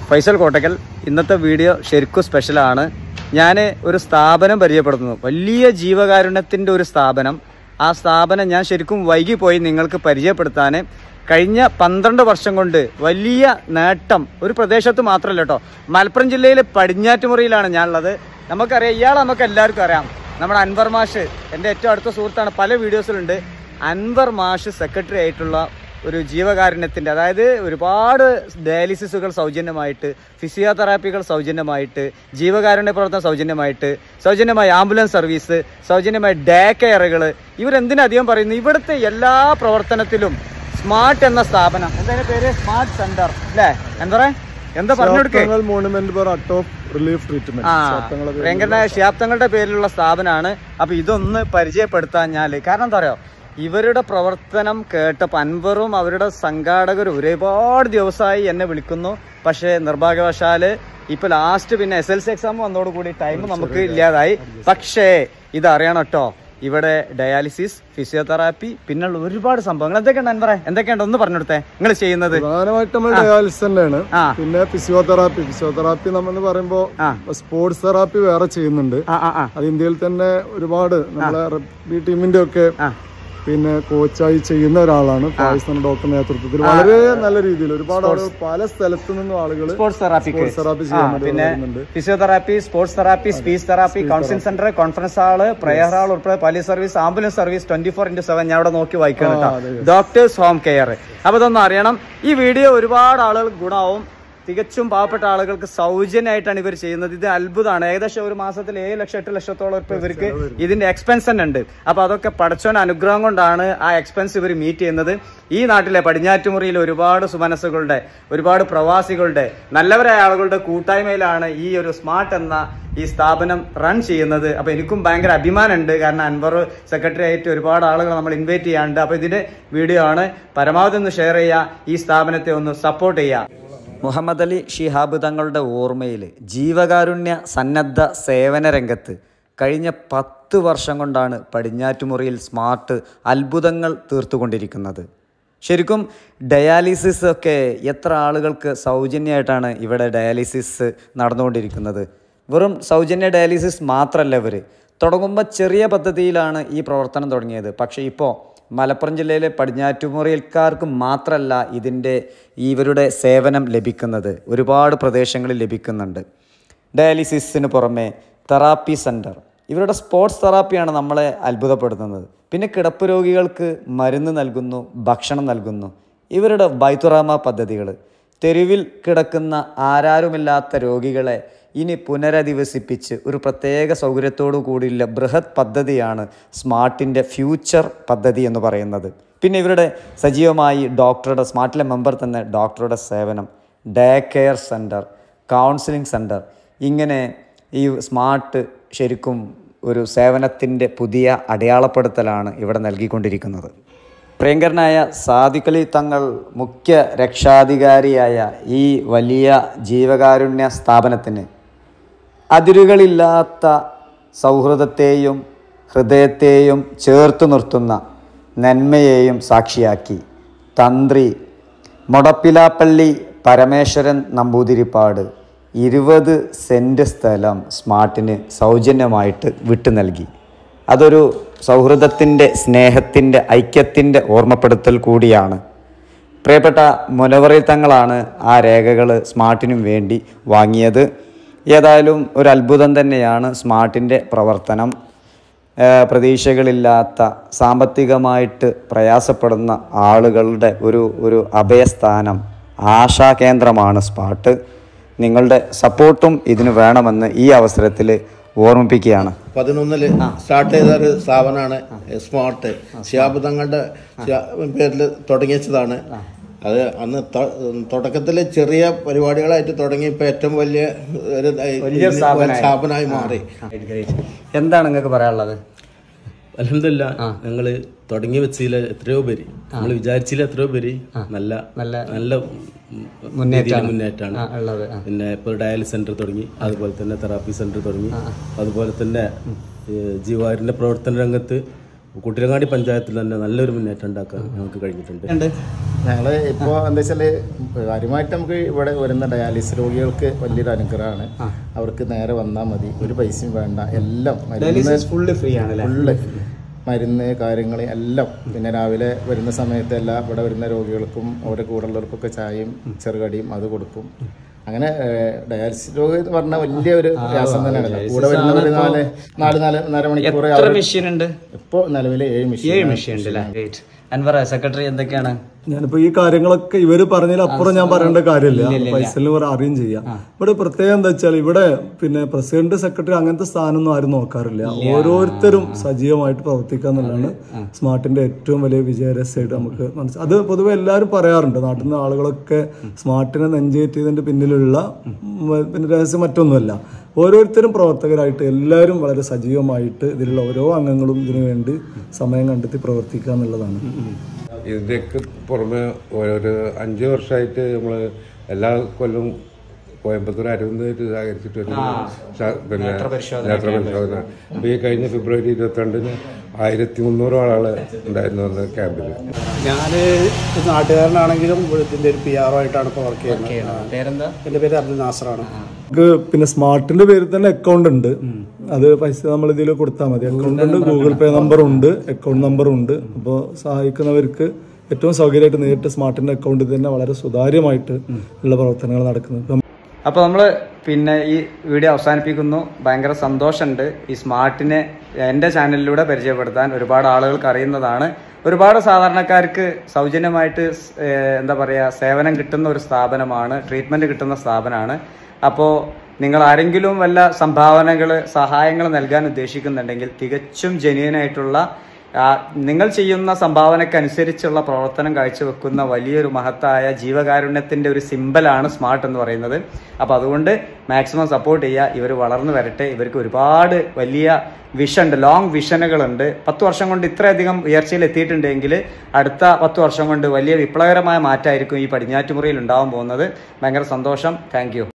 ഫൈസൽ കോട്ടക്കൽ ഇന്നത്തെ വീഡിയോ ശരിക്കും സ്പെഷ്യലാണ് ഞാൻ ഒരു സ്ഥാപനം പരിചയപ്പെടുത്തുന്നു വലിയ ജീവകാരുണ്യത്തിൻ്റെ ഒരു സ്ഥാപനം ആ സ്ഥാപനം ഞാൻ ശരിക്കും വൈകിപ്പോയി നിങ്ങൾക്ക് പരിചയപ്പെടുത്താൻ കഴിഞ്ഞ പന്ത്രണ്ട് വർഷം കൊണ്ട് വലിയ നേട്ടം ഒരു പ്രദേശത്ത് മാത്രമല്ല കേട്ടോ മലപ്പുറം ജില്ലയിലെ പടിഞ്ഞാറ്റുമുറിയിലാണ് ഞാനുള്ളത് നമുക്കറിയാം ഇയാൾ നമുക്ക് എല്ലാവർക്കും അറിയാം നമ്മുടെ അൻവർ മാഷ് എൻ്റെ ഏറ്റവും അടുത്ത സുഹൃത്താണ് പല വീഡിയോസിലുണ്ട് അൻവർ മാഷ് സെക്രട്ടറി ആയിട്ടുള്ള ഒരു ജീവകാരുണ്യത്തിൻ്റെ അതായത് ഒരുപാട് ഡയാലിസിസുകൾ സൗജന്യമായിട്ട് ഫിസിയോതെറാപ്പികൾ സൗജന്യമായിട്ട് ജീവകാരുണ്യ പ്രവർത്തനം സൗജന്യമായിട്ട് സൗജന്യമായ ആംബുലൻസ് സർവീസ് സൗജന്യമായ ഡേ കെയറുകൾ ഇവരെന്തിനധികം പറയുന്നു ഇവിടുത്തെ എല്ലാ പ്രവർത്തനത്തിലും സ്മാർട്ട് എന്ന സ്ഥാപനം എന്താ പേര് സ്മാർട്ട് സെന്റർ അല്ലേ എന്താ പറയാ എന്താ പറഞ്ഞു കൊടുക്കേ ശാസ്ത്രങ്ങൾ മോണുമെന്റ് ഫോർ അട്ട് ഓഫ് റിലീഫ് ട്രീറ്റ്മെന്റ് ആ ശാസ്ത്രങ്ങളെ പേരിൽ ഭയങ്കരനായ ശാബ്ദങ്ങളുടെ പേരിലുള്ള സ്ഥാപനമാണ് അപ്പൊ ഇതൊന്ന് പരിചയപ്പെടുത്താഞ്ഞാല് കാരണം എന്താ പറയാ ഇവരുടെ പ്രവർത്തനം കേട്ടപ്പോൾ അൻവറും അവരുടെ സംഘാടകരും ഒരുപാട് ദിവസമായി എന്നെ വിളിക്കുന്നു പക്ഷേ നിർഭാഗ്യവശാല് ഇപ്പൊ ലാസ്റ്റ് പിന്നെ എസ് എൽ സി എക്സാം വന്നതോടുകൂടി ടൈം നമുക്ക് ഇല്ലാതായി പക്ഷേ ഇത് അറിയണം കേട്ടോ ഇവിടെ ഡയാലിസിസ് ഫിസിയോതെറാപ്പി പിന്നുള്ള ഒരുപാട് സംഭവങ്ങൾ എന്തൊക്കെയുണ്ട് അൻവറെ എന്തൊക്കെയുണ്ട് ഒന്ന് പറഞ്ഞു കൊടുത്തേ നിങ്ങൾ ചെയ്യുന്നത് പ്രധാനമായിട്ട് നമ്മൾ ഡയാലിസിസ് തന്നെയാണ് ആ. പിന്നെ ഫിസിയോതെറാപ്പി ഫിസിയോതെറാപ്പി നമ്മൾ പറയുമ്പോ ആ. സ്പോർട്സ് തെറാപ്പി വേറെ ചെയ്യുന്നുണ്ട് ആ ആ ആ അത് ഇന്ത്യയിൽ തന്നെ ഒരുപാട് നമ്മളെ റഗ്ബി ടീമിന്റെ ഒക്കെ ആ. പിന്നെ കോച്ചായി ചെയ്യുന്ന ഒരാളാണ് ഫായിസ് ഡോക്ടർ നേതൃത്വത്തിൽ വളരെ നല്ല രീതിയിൽ ഒരുപാട് ആളുകൾ പല സ്ഥലത്തു നിന്നും ആളുകൾ സ്പോർട്സ് തെറാപ്പിക്ക് സ്പോർട്സ് തെറാപ്പി ആ, ചെയ്യാൻ വേണ്ടി പിന്നെ വരുന്നുണ്ട് physiotherapy sports therapy speech therapy counselling centre conference hall prayer hall ഉൾപ്പെടെ police service ambulance service twenty four into seven ഞാൻ അവിടെ നോക്കി വായിക്കണം കേട്ടോ ഡോക്ടേഴ്സ് ഹോം കെയർ അപ്പൊ ഇതൊന്നും അറിയണം ഈ വീഡിയോ ഒരുപാട് ആളുകൾ ഗുണമാവും തികച്ചും പാവപ്പെട്ട ആളുകൾക്ക് സൗജന്യമായിട്ടാണ് ഇവർ ചെയ്യുന്നത് ഇത് അത്ഭുതമാണ് ഏകദേശം ഒരു മാസത്തിൽ ഏഴ് ലക്ഷം എട്ട് ലക്ഷത്തോളം ഇപ്പൊ ഇവർക്ക് ഇതിന്റെ എക്സ്പെൻസ് തന്നെ ഉണ്ട് അപ്പൊ അതൊക്കെ പടച്ചോൻ അനുഗ്രഹം കൊണ്ടാണ് ആ എക്സ്പെൻസ് ഇവർ മീറ്റ് ചെയ്യുന്നത് ഈ നാട്ടിലെ പടിഞ്ഞാറ്റുമുറിയിൽ ഒരുപാട് സുമനസ്സുകളുടെ ഒരുപാട് പ്രവാസികളുടെ നല്ലവരായ ആളുകളുടെ കൂട്ടായ്മയിലാണ് ഈ ഒരു സ്മാർട്ട് എന്ന ഈ സ്ഥാപനം റൺ ചെയ്യുന്നത് അപ്പൊ എനിക്കും ഭയങ്കര അഭിമാനമുണ്ട് കാരണം അൻവർ സെക്രട്ടറി ആയിട്ട് ഒരുപാട് ആളുകൾ നമ്മൾ ഇൻവൈറ്റ് ചെയ്യാറുണ്ട് അപ്പൊ ഇതിന്റെ വീഡിയോ ആണ് പരമാവധി ഒന്ന് ഷെയർ ചെയ്യുക ഈ സ്ഥാപനത്തെ ഒന്ന് സപ്പോർട്ട് ചെയ്യുക മുഹമ്മദ് അലി ഷിഹാബ് തങ്ങളുടെ ഓർമ്മയിൽ ജീവകാരുണ്യ സന്നദ്ധ സേവന രംഗത്ത് കഴിഞ്ഞ പത്ത് വർഷം കൊണ്ടാണ് പടിഞ്ഞാറ്റുമുറിയിൽ സ്മാർട്ട് അത്ഭുതങ്ങൾ തീർത്തുകൊണ്ടിരിക്കുന്നത് ശരിക്കും ഡയാലിസിസ് ഒക്കെ എത്ര ആളുകൾക്ക് സൗജന്യമായിട്ടാണ് ഇവിടെ ഡയാലിസിസ് നടന്നുകൊണ്ടിരിക്കുന്നത് വെറും സൗജന്യ ഡയാലിസിസ് മാത്രമല്ല ഇവർ തുടങ്ങുമ്പോൾ ചെറിയ പദ്ധതിയിലാണ് ഈ പ്രവർത്തനം തുടങ്ങിയത് പക്ഷേ ഇപ്പോൾ മലപ്പുറം ജില്ലയിലെ പടിഞ്ഞാറ്റുമുറിയൽക്കാർക്ക് മാത്രമല്ല ഇതിൻ്റെ ഇവരുടെ സേവനം ലഭിക്കുന്നത് ഒരുപാട് പ്രദേശങ്ങളിൽ ലഭിക്കുന്നുണ്ട് ഡയാലിസിസിന് പുറമെ തെറാപ്പി സെൻറ്റർ ഇവരുടെ സ്പോർട്സ് തെറാപ്പിയാണ് നമ്മളെ അത്ഭുതപ്പെടുത്തുന്നത് പിന്നെ കിടപ്പ് രോഗികൾക്ക് മരുന്ന് നൽകുന്നു ഭക്ഷണം നൽകുന്നു ഇവരുടെ ബൈത്തുറാമ പദ്ധതികൾ തെരുവിൽ കിടക്കുന്ന ആരാരുമില്ലാത്ത രോഗികളെ ഇനി പുനരധിവസിപ്പിച്ച് ഒരു പ്രത്യേക സൗകര്യത്തോടു കൂടിയുള്ള ബൃഹത് പദ്ധതിയാണ് സ്മാർട്ടിൻ്റെ ഫ്യൂച്ചർ പദ്ധതി എന്ന് പറയുന്നത് പിന്നെ ഇവരുടെ സജീവമായി ഡോക്ടറുടെ സ്മാർട്ടിലെ മെമ്പർ തന്നെ ഡോക്ടറുടെ സേവനം day care centre counselling centre ഇങ്ങനെ ഈ സ്മാർട്ട് ശരിക്കും ഒരു സേവനത്തിൻ്റെ പുതിയ അടയാളപ്പെടുത്തലാണ് ഇവിടെ നൽകിക്കൊണ്ടിരിക്കുന്നത് പ്രിയങ്കരനായ സാദിഖലി തങ്ങൾ മുഖ്യ രക്ഷാധികാരിയായ ഈ വലിയ ജീവകാരുണ്യ സ്ഥാപനത്തിന് അതിരുകളില്ലാത്ത സൗഹൃദത്തെയും ഹൃദയത്തെയും ചേർത്ത് നിർത്തുന്ന നന്മയെയും സാക്ഷിയാക്കി തന്ത്രി മൊടപ്പിലാപ്പള്ളി പരമേശ്വരൻ നമ്പൂതിരിപ്പാട് ഇരുപത് സെൻറ്റ് സ്ഥലം സ്മാർട്ടിന് സൗജന്യമായിട്ട് വിട്ടു നൽകി അതൊരു സൗഹൃദത്തിൻ്റെ സ്നേഹത്തിൻ്റെ ഐക്യത്തിൻ്റെ ഓർമ്മപ്പെടുത്തൽ കൂടിയാണ് പ്രിയപ്പെട്ട മുനവറിൽ തങ്ങളാണ് ആ രേഖകൾ സ്മാർട്ടിനും വേണ്ടി വാങ്ങിയത് ഏതായാലും ഒരു അത്ഭുതം തന്നെയാണ് സ്മാർട്ടിൻ്റെ പ്രവർത്തനം ഏഹ് പ്രതീക്ഷകളില്ലാത്ത സാമ്പത്തികമായിട്ട് പ്രയാസപ്പെടുന്ന ആളുകളുടെ ഒരു ഒരു അഭയസ്ഥാനം ആശാകേന്ദ്രമാണ് സ്മാർട്ട് നിങ്ങളുടെ സപ്പോർട്ടും ഇതിന് വേണമെന്ന് ഈ അവസരത്തിൽ ഓർമ്മിപ്പിക്കുകയാണ് പതിനൊന്നില് സ്റ്റാർട്ട് ചെയ്ത ഒരു സ്ഥാപനമാണ് സ്മാർട്ട് ഷിയാബ് തങ്ങളുടെ പേരിൽ തുടങ്ങിയതാണ് അത് അന്ന് തുടക്കത്തിൽ ചെറിയ പരിപാടികളായിട്ട് തുടങ്ങി ഇപ്പൊ ഏറ്റവും വലിയ ഒരു വലിയ സ്ഥാപനമായി. സ്ഥാപനമായി മാറി എന്താണ് നിങ്ങൾക്ക് പറയാനുള്ളത് അലഹമില്ല ഞങ്ങള് തുടങ്ങി വെച്ചില്ല എത്രയോ പേര് നമ്മൾ വിചാരിച്ചില്ല എത്രയോ പേര് നല്ല നല്ല നല്ല മുന്നേറ്റാണ്. മുന്നേറ്റാണ് ആ, ഉള്ളത് ആ. പിന്നെ ഇപ്പോൾ ഡയാലിസ് സെന്റർ തുടങ്ങി അതുപോലെ തന്നെ തെറാപ്പി സെന്റർ തുടങ്ങി അതുപോലെ തന്നെ ഏഹ്, ജീവാരിന്റെ പ്രവർത്തന രംഗത്ത് കുട്ടിരങ്ങാടി പഞ്ചായത്തിൽ തന്നെ നല്ലൊരു മുന്നേറ്റം ഉണ്ടാക്കാൻ ഞങ്ങൾക്ക് കഴിഞ്ഞിട്ടുണ്ട് ഞങ്ങൾ ഇപ്പോൾ എന്താ വെച്ചാല് കാര്യമായിട്ട് നമുക്ക് ഇവിടെ വരുന്ന ഡയാലിസിസ് രോഗികൾക്ക് വലിയൊരു അനുഗ്രഹമാണ് അവർക്ക് നേരെ വന്നാൽ മതി ഒരു പൈസയും വേണ്ട എല്ലാം മരുന്ന് ഫുള്ള് ഫ്രീ ആണ് ഫുള്ള് മരുന്ന് കാര്യങ്ങൾ എല്ലാം പിന്നെ രാവിലെ വരുന്ന സമയത്ത് എല്ലാ ഇവിടെ വരുന്ന രോഗികൾക്കും അവരുടെ കൂടെ ഉള്ളവർക്കൊക്കെ ചായയും ചെറുകടിയും അത് കൊടുക്കും അങ്ങനെ ഡയാലിസിസ് രോഗം എന്ന് പറഞ്ഞാൽ വലിയ ഒരു പ്രയാസം തന്നെയാണല്ലോ കൂടെ വരുന്നവർ നാല് നാല് നാല് നാല് മണിക്കൂർ എത്ര മെഷീൻ ഉണ്ട് ഇപ്പോൾ നിലവിൽ ഏഴ് മെഷീൻ ഏഴ് മെഷീൻ ഉണ്ട് അല്ലേ അൻവറ സെക്രട്ടറി എന്തൊക്കെയാണ് ഞാനിപ്പോ ഈ കാര്യങ്ങളൊക്കെ ഇവര് പറഞ്ഞതിൽ അപ്പുറം ഞാൻ പറയേണ്ട കാര്യമില്ല പൈസയിൽ ഇവർ അറിയും ചെയ്യാം ഇവിടെ പ്രത്യേകം എന്താ വെച്ചാൽ ഇവിടെ പിന്നെ പ്രസിഡന്റ് സെക്രട്ടറി അങ്ങനത്തെ സ്ഥാനമൊന്നും ആരും നോക്കാറില്ല ഓരോരുത്തരും സജീവമായിട്ട് പ്രവർത്തിക്കുക എന്നുള്ളതാണ് സ്മാർട്ടിന്റെ ഏറ്റവും വലിയ വിജയരഹസ്യമായിട്ട് നമുക്ക് മനസ്സിലാവും അത് പൊതുവെ എല്ലാവരും പറയാറുണ്ട് നാട്ടിൽ നിന്ന് ആളുകളൊക്കെ സ്മാർട്ടിനെ നെഞ്ചേറ്റിയതിന്റെ പിന്നിലുള്ള ഉം, പിന്നെ രഹസ്യം മറ്റൊന്നുമല്ല ഓരോരുത്തരും പ്രവർത്തകരായിട്ട് എല്ലാവരും വളരെ സജീവമായിട്ട് ഇതിലുള്ള ഓരോ അംഗങ്ങളും ഇതിനു വേണ്ടി സമയം കണ്ടെത്തി പ്രവർത്തിക്കുക എന്നുള്ളതാണ് ഇതിൻ്റെയൊക്കെ പുറമെ ഒരു അഞ്ച് വർഷമായിട്ട് നമ്മൾ എല്ലാ കൊല്ലവും കോയമ്പത്തൂർ അരവിന്ദായിട്ട് സഹകരിച്ചിട്ട് ഒരു ശ- പിന്നെ നേത്ര പരിശോധന അപ്പോൾ ഈ കഴിഞ്ഞ ഫെബ്രുവരി ഇരുപത്തിരണ്ടിന് ആയിരത്തി മുന്നൂറോളം ആള് ഉണ്ടായിരുന്നു അന്ന് ക്യാമ്പിൽ ഞാൻ നാട്ടുകാരനാണെങ്കിലും ഇതിന്റെ ഒരു പി ആർ ആയിട്ടാണ് ഇപ്പോൾ വർക്ക് ചെയ്യുന്നത് പേരെന്താ എൻ്റെ പേര് അബ്ദുൽ നാസറാണ് നമുക്ക് പിന്നെ സ്മാർട്ടിന്റെ പേരിൽ തന്നെ അക്കൗണ്ട് ഉണ്ട് അത് പൈസ നമ്മൾ ഇതിൽ കൊടുത്താൽ മതി അക്കൗണ്ട് ഉണ്ട് ഗൂഗിൾ പേ നമ്പർ ഉണ്ട് അക്കൗണ്ട് നമ്പർ ഉണ്ട് അപ്പോൾ സഹായിക്കുന്നവർക്ക് ഏറ്റവും സൗകര്യമായിട്ട് നേരിട്ട് സ്മാർട്ടിന്റെ അക്കൗണ്ടിൽ തന്നെ വളരെ സുതാര്യമായിട്ട് ഉള്ള പ്രവർത്തനങ്ങൾ നടക്കുന്നത് ഇപ്പം അപ്പോൾ നമ്മൾ പിന്നെ ഈ വീഡിയോ അവസാനിപ്പിക്കുന്നു ഭയങ്കര സന്തോഷമുണ്ട് ഈ സ്മാർട്ടിനെ എൻ്റെ ചാനലിലൂടെ പരിചയപ്പെടുത്താൻ ഒരുപാട് ആളുകൾക്ക് അറിയുന്നതാണ് ഒരുപാട് സാധാരണക്കാർക്ക് സൗജന്യമായിട്ട് സ്- ഏഹ് എന്താ പറയുക സേവനം കിട്ടുന്ന ഒരു സ്ഥാപനമാണ് ട്രീറ്റ്മെൻറ്റ് കിട്ടുന്ന സ്ഥാപനമാണ് അപ്പോൾ നിങ്ങൾ ആരെങ്കിലും വല്ല സംഭാവനകൾ സഹായങ്ങൾ നൽകാൻ ഉദ്ദേശിക്കുന്നുണ്ടെങ്കിൽ തികച്ചും ജെന്യൂനായിട്ടുള്ള ആ, നിങ്ങൾ ചെയ്യുന്ന സംഭാവനക്കനുസരിച്ചുള്ള പ്രവർത്തനം കാഴ്ചവെക്കുന്ന വലിയൊരു മഹത്തായ ജീവകാരുണ്യത്തിന്റെ ഒരു സിമ്പലാണ് സ്മാർട്ട് എന്ന് പറയുന്നത് അപ്പോൾ അതുകൊണ്ട് മാക്സിമം സപ്പോർട്ട് ചെയ്യുക ഇവർ വളർന്നു വരട്ടെ ഇവർക്ക് ഒരുപാട് വലിയ വിഷൻ ഉണ്ട് ലോങ് വിഷനുകളുണ്ട് പത്ത് വർഷം കൊണ്ട് ഇത്രയധികം ഉയർച്ചയിൽ എത്തിയിട്ടുണ്ടെങ്കിൽ അടുത്ത പത്ത് വർഷം കൊണ്ട് വലിയ വിപ്ലവകരമായ മാറ്റമായിരിക്കും ഈ പടിഞ്ഞാറ്റുമുറിയിൽ ഉണ്ടാവാൻ പോകുന്നത് ഭയങ്കര സന്തോഷം താങ്ക്